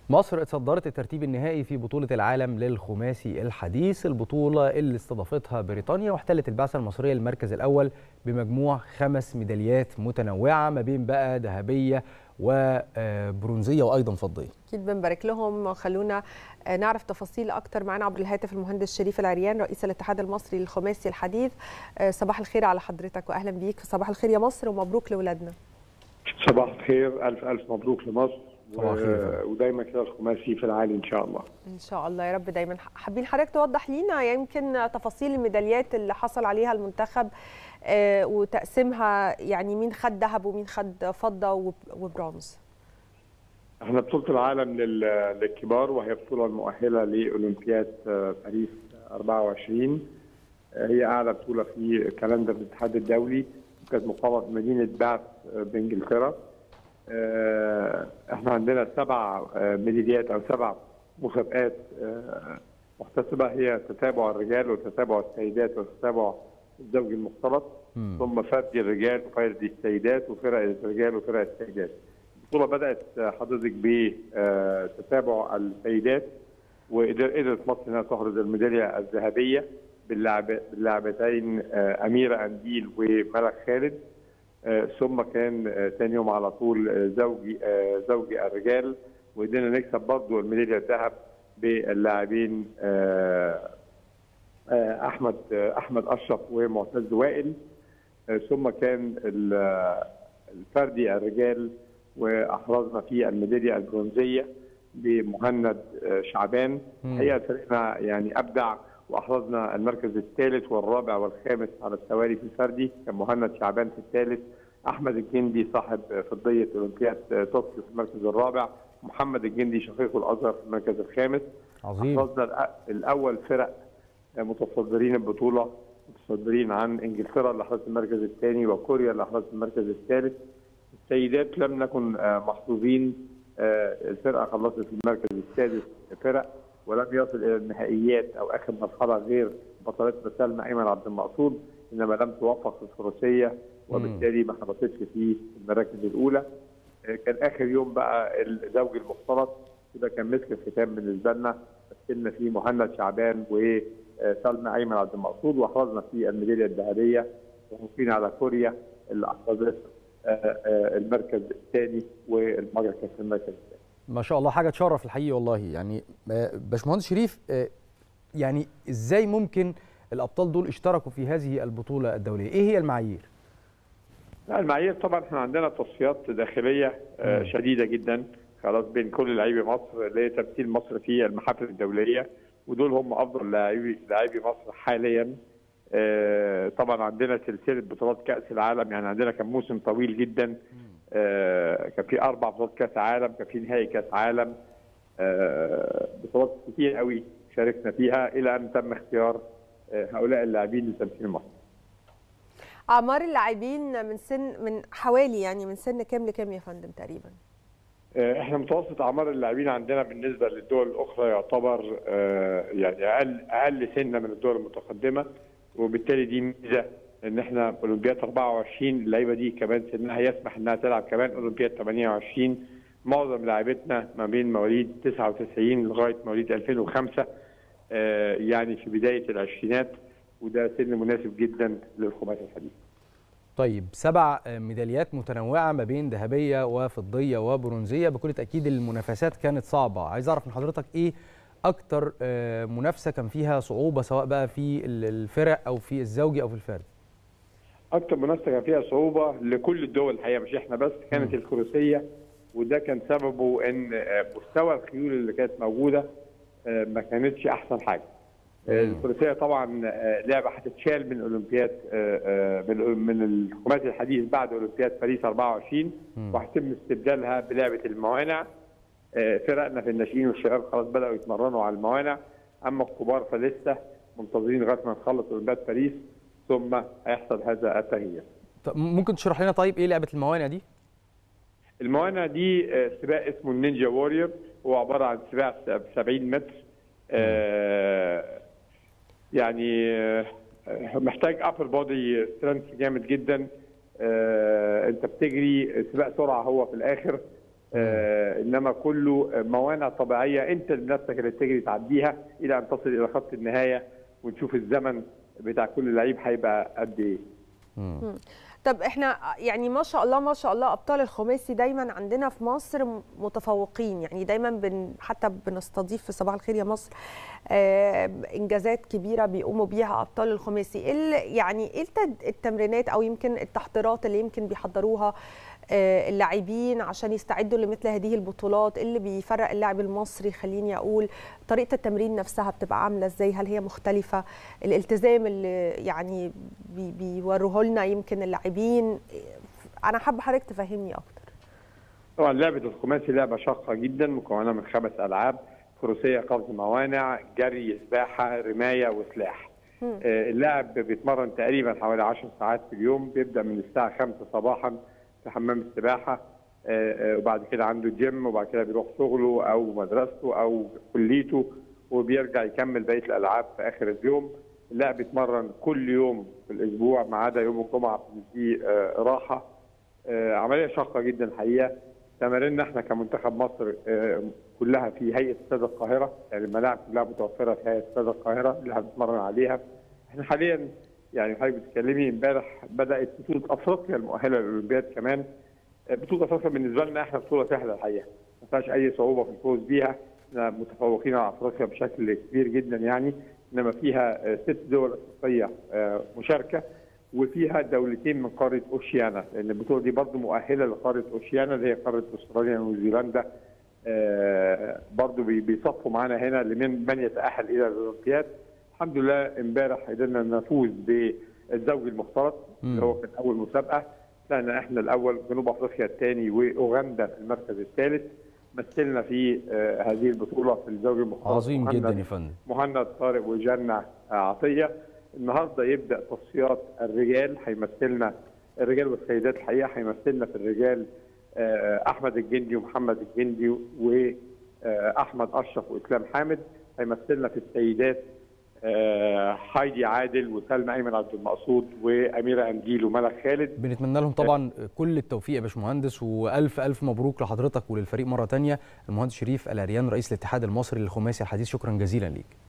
مصر اتصدرت الترتيب النهائي في بطولة العالم للخماسي الحديث البطولة اللي استضافتها بريطانيا واحتلت البعثة المصرية المركز الأول بمجموع خمس ميداليات متنوعة ما بين بقى ذهبية وبرونزية وأيضا فضية اكيد بنبارك لهم خلونا نعرف تفاصيل اكتر معنا عبر الهاتف المهندس شريف العريان رئيس الاتحاد المصري للخماسي الحديث صباح الخير على حضرتك واهلا بيك صباح الخير يا مصر ومبروك لاولادنا صباح الخير الف الف مبروك لمصر و... ودايما كده الخماسي في العالي ان شاء الله ان شاء الله يا رب دايما حابين حضرتك توضح لينا يمكن تفاصيل الميداليات اللي حصل عليها المنتخب آه وتقسيمها يعني مين خد ذهب ومين خد فضه وبرونز احنا بطوله العالم لل... للكبار وهي بطوله المؤهله لاولمبياد باريس 24 هي اعلى بطوله في كالندر الاتحاد الدولي كانت مقامه في مدينه باث بانجلترا احنا عندنا سبع ميداليات او سبع مسابقات محتسبه هي تتابع الرجال وتتابع السيدات وتتابع الزوج المختلط ثم فردي الرجال وفردي السيدات وفرق الرجال وفرق السيدات. البطوله بدات حضرتك بتتابع السيدات وقدرت مصر انها تحرز الميداليه الذهبيه باللاعبتين اميره انديل وملك خالد ثم كان ثاني يوم على طول زوجي زوجي الرجال وقدرنا نكسب برضه الميداليه الذهب باللاعبين احمد احمد اشرف ومعتز وائل ثم كان الفردي الرجال واحرزنا فيه الميداليه البرونزيه بمهند شعبان هي فريقنا يعني ابدع واحرزنا المركز الثالث والرابع والخامس على التوالي في الفردي كان مهند شعبان في الثالث احمد الجندي صاحب فضيه اولمبياد طوكيو في المركز الرابع محمد الجندي شقيقه الازهر في المركز الخامس عظيم احرزنا الاول فرق متصدرين البطوله متصدرين عن انجلترا اللي احرزت المركز الثاني وكوريا اللي احرزت المركز الثالث السيدات لم نكن محظوظين الفرقه خلصت في المركز السادس فرق ولم يصل الى النهائيات او اخر مرحله غير بطلتنا سلمى ايمن عبد المقصود انما لم توفق في الفروسيه وبالتالي ما حرصتش في المراكز الاولى كان اخر يوم بقى الزوج المختلط وده كان مسك الختام بالنسبه لنا مثلنا فيه مهند شعبان وسلمى ايمن عبد المقصود واحرزنا فيه الميداليه الذهبيه وحصلين على كوريا اللي احرزت المركز الثاني والمجر كانت في المركز الثاني ما شاء الله حاجه تشرف الحقيقه والله يعني باشمهندس شريف يعني ازاي ممكن الابطال دول اشتركوا في هذه البطوله الدوليه ايه هي المعايير لا المعايير طبعا احنا عندنا تصفيات داخليه شديده جدا خلاص بين كل لاعبي مصر لتمثيل مصر في المحافل الدوليه ودول هم افضل لاعبي لاعبي مصر حاليا طبعا عندنا سلسله بطولات كاس العالم يعني عندنا كان موسم طويل جدا آه كان في اربع بطولات كاس عالم كان في نهائي كاس عالم آه بطولات كتير قوي شاركنا فيها الى ان تم اختيار آه هؤلاء اللاعبين لتمثيل مصر. اعمار اللاعبين من سن من حوالي يعني من سن كام لكام يا فندم تقريبا؟ احنا متوسط اعمار اللاعبين عندنا بالنسبه للدول الاخرى يعتبر يعني اقل اقل سنا من الدول المتقدمه وبالتالي دي ميزه ان احنا اولمبياد 24 اللعيبه دي كمان سنها يسمح انها تلعب كمان اولمبياد 28 معظم لاعبتنا ما بين مواليد 99 لغايه مواليد 2005 آه يعني في بدايه العشرينات وده سن مناسب جدا للخماسي الحديث. طيب سبع ميداليات متنوعه ما بين ذهبيه وفضيه وبرونزيه بكل تاكيد المنافسات كانت صعبه، عايز اعرف من حضرتك ايه اكتر منافسه كان فيها صعوبه سواء بقى في الفرق او في الزوجي او في الفرد؟ اكتر منافسه كان فيها صعوبه لكل الدول الحقيقه مش احنا بس كانت الفروسيه وده كان سببه ان مستوى الخيول اللي كانت موجوده ما كانتش احسن حاجه. الفروسيه طبعا لعبه هتتشال من اولمبياد من الخماسي الحديث بعد اولمبياد باريس 24 وهيتم استبدالها بلعبه الموانع فرقنا في الناشئين والشباب خلاص بداوا يتمرنوا على الموانع اما الكبار فلسه منتظرين لغايه ما نخلص اولمبياد باريس ثم هيحصل هذا التغيير. طب ممكن تشرح لنا طيب ايه لعبه الموانع دي؟ الموانع دي سباق اسمه النينجا وورير هو عباره عن سباق ب 70 متر آه يعني محتاج ابر بودي سترينث جامد جدا آه انت بتجري سباق سرعه هو في الاخر آه انما كله موانع طبيعيه انت بنفسك اللي تجري تعديها الى ان تصل الى خط النهايه ونشوف الزمن بتاع كل لعيب هيبقى قد ايه طب احنا يعني ما شاء الله ما شاء الله ابطال الخماسي دايما عندنا في مصر متفوقين يعني دايما بن حتى بنستضيف في صباح الخير يا مصر آه انجازات كبيره بيقوموا بيها ابطال الخماسي ايه يعني ايه التمرينات او يمكن التحضيرات اللي يمكن بيحضروها اللاعبين عشان يستعدوا لمثل هذه البطولات اللي بيفرق اللاعب المصري خليني اقول طريقه التمرين نفسها بتبقى عامله ازاي هل هي مختلفه الالتزام اللي يعني بي بيوروه لنا يمكن اللاعبين انا حابه حضرتك تفهمني اكتر طبعا لعبه الخماسي لعبه شاقه جدا مكونه من خمس العاب فروسيه قفز موانع جري سباحه رمايه وسلاح اللاعب بيتمرن تقريبا حوالي 10 ساعات في اليوم بيبدا من الساعه 5 صباحا في حمام السباحه وبعد كده عنده جيم وبعد كده بيروح شغله او مدرسته او كليته وبيرجع يكمل بقيه الالعاب في اخر اليوم اللاعب بيتمرن كل يوم في الاسبوع ما عدا يوم الجمعه في راحه عمليه شاقه جدا الحقيقه تماريننا احنا كمنتخب مصر كلها في هيئه استاد القاهره يعني الملاعب كلها متوفره في هيئه استاد القاهره اللي هنتمرن عليها احنا حاليا يعني حضرتك بتتكلمي امبارح بدات بطوله افريقيا المؤهله للاولمبياد كمان بطوله افريقيا بالنسبه لنا احنا بطوله سهله الحقيقه ما فيهاش اي صعوبه في الفوز بيها احنا متفوقين على افريقيا بشكل كبير جدا يعني انما فيها ست دول افريقيه مشاركه وفيها دولتين من قاره اوشيانا لان البطوله دي برضه مؤهله لقاره اوشيانا اللي هي قاره استراليا ونيوزيلندا برضه بيصفوا معانا هنا لمن من يتاهل الى الاولمبياد الحمد لله امبارح قدرنا نفوز بالزوج المختلط اللي هو كان اول مسابقه طلعنا احنا الاول جنوب افريقيا الثاني واوغندا في المركز الثالث مثلنا في هذه البطوله في الزوج المختلط عظيم جدا يا فندم مهند طارق وجنة عطيه النهارده يبدا تصفيات الرجال هيمثلنا الرجال والسيدات الحقيقه هيمثلنا في الرجال احمد الجندي ومحمد الجندي واحمد اشرف واسلام حامد هيمثلنا في السيدات هايدي عادل وسلمى ايمن عبد المقصود واميره انديل وملك خالد بنتمنى لهم طبعا كل التوفيق يا باشمهندس والف الف مبروك لحضرتك وللفريق مره ثانيه المهندس شريف الاريان رئيس الاتحاد المصري للخماسي الحديث شكرا جزيلا ليك